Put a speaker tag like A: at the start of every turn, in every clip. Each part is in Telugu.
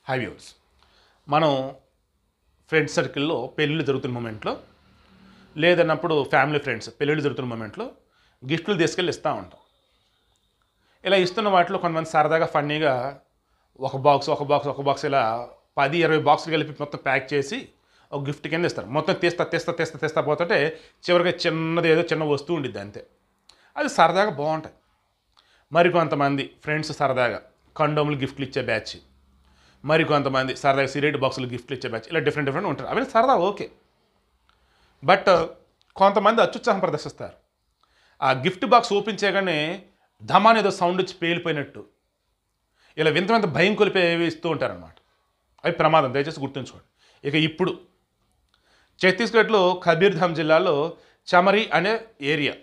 A: హై వ్యూర్స్ మనం ఫ్రెండ్స్ సర్కిల్లో పెళ్ళిళ్ళు జరుగుతున్న మూమెంట్లో లేదన్నప్పుడు ఫ్యామిలీ ఫ్రెండ్స్ పెళ్ళిళ్ళు జరుగుతున్న మూమెంట్లో గిఫ్ట్లు తీసుకెళ్ళి ఇస్తూ ఉంటాం ఇలా ఇస్తున్న వాటిలో కొంతమంది సరదాగా ఫన్నీగా ఒక బాక్స్ ఒక బాక్స్ ఒక బాక్స్ ఇలా పది ఇరవై బాక్సులు కలిపి మొత్తం ప్యాక్ చేసి ఒక గిఫ్ట్ కింద ఇస్తారు మొత్తం తీస్తా తీస్తా తీస్తా తీస్తా పోతుంటే చివరికి చిన్నది ఏదో చిన్న వస్తువు ఉండిద్ది అంతే అది సరదాగా బాగుంటాయి మరి కొంతమంది ఫ్రెండ్స్ సరదాగా కండోములు గిఫ్ట్లు ఇచ్చే బ్యాచ్ మరి కొంతమంది సరదాగా సిగరెట్ బాక్సులు గిఫ్ట్లు ఇచ్చే బ్యాచ్ ఇలా డిఫరెంట్ డిఫరెంట్ ఉంటారు అవన్నీ సరదా ఓకే బట్ కొంతమంది అత్యుత్సాహం ప్రదర్శిస్తారు ఆ గిఫ్ట్ బాక్స్ ఓపెన్ చేయగానే ధమాన్ ఏదో సౌండ్ వచ్చి పేలిపోయినట్టు ఇలా వింత వింత భయం కొలిపేవి ఇస్తూ ఉంటారనమాట అవి ప్రమాదం దయచేసి గుర్తుంచుకోండి ఇక ఇప్పుడు ఛత్తీస్గఢ్లో కబీర్ధామ్ జిల్లాలో చమరి అనే ఏరియా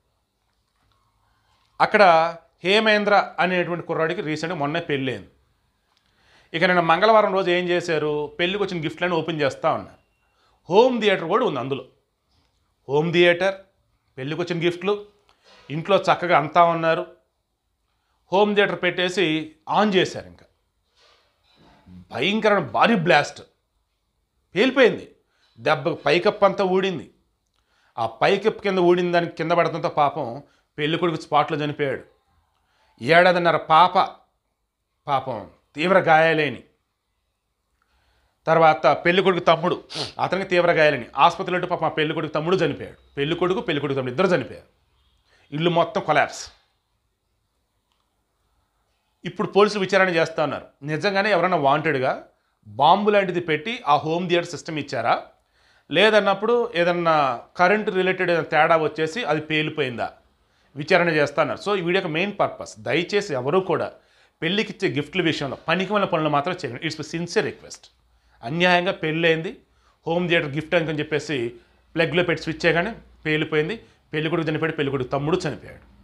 A: అక్కడ హేమేంద్ర అనేటువంటి కుర్రాడికి రీసెంట్గా మొన్నే పెళ్ళైంది ఇక నేను మంగళవారం రోజు ఏం చేశారు పెళ్ళికి వచ్చిన గిఫ్ట్లను ఓపెన్ చేస్తూ ఉన్నారు హోమ్ థియేటర్ కూడా ఉంది అందులో హోమ్ థియేటర్ పెళ్ళికి వచ్చిన గిఫ్ట్లు ఇంట్లో చక్కగా అంతా ఉన్నారు హోమ్ థియేటర్ పెట్టేసి ఆన్ చేశారు ఇంకా భయంకరమైన భారీ బ్లాస్ట్ పేలిపోయింది దెబ్బ పైకప్పు అంతా ఊడింది ఆ పైకప్పు కింద ఊడిన దానికి కింద పడటంతో పాపం పెళ్లి కొడుకు స్పాట్లో చనిపోయాడు ఏడాదిన్నర పాప పాపం తీవ్ర గాయాలేని తర్వాత పెళ్లి కొడుకు తమ్ముడు అతనికి తీవ్ర గాయాలని ఆసుపత్రిలో ఉంటే పాపం ఆ పెళ్లి కొడుకు తమ్ముడు చనిపోయాడు పెళ్లి కొడుకు పెళ్లి కొడుకు తమ్ముడు ఇద్దరు చనిపోయారు ఇల్లు మొత్తం కొలాప్స్ ఇప్పుడు పోలీసులు విచారణ చేస్తా ఉన్నారు నిజంగానే ఎవరైనా వాంటెడ్గా బాంబు లాంటిది పెట్టి ఆ హోమ్ థియేటర్ సిస్టమ్ ఇచ్చారా లేదన్నప్పుడు ఏదన్నా కరెంట్ రిలేటెడ్ ఏదైనా తేడా వచ్చేసి అది పేలిపోయిందా విచారణ చేస్తున్నారు సో ఈ వీడియో యొక్క మెయిన్ పర్పస్ దయచేసి ఎవరూ కూడా పెళ్ళికి ఇచ్చే గిఫ్ట్ల విషయంలో పనికిమైన పనులు మాత్రం చేయండి ఇట్స్ సిన్సియర్ రిక్వెస్ట్ అన్యాయంగా పెళ్ళైంది హోమ్ థియేటర్ గిఫ్ట్ అని చెప్పేసి ప్లగ్లో పెట్టి స్విచ్ చేయగానే పేలిపోయింది పెళ్ళికొడుకు చనిపోయాడు పెళ్ళికొడుకు తమ్ముడు చనిపోయాడు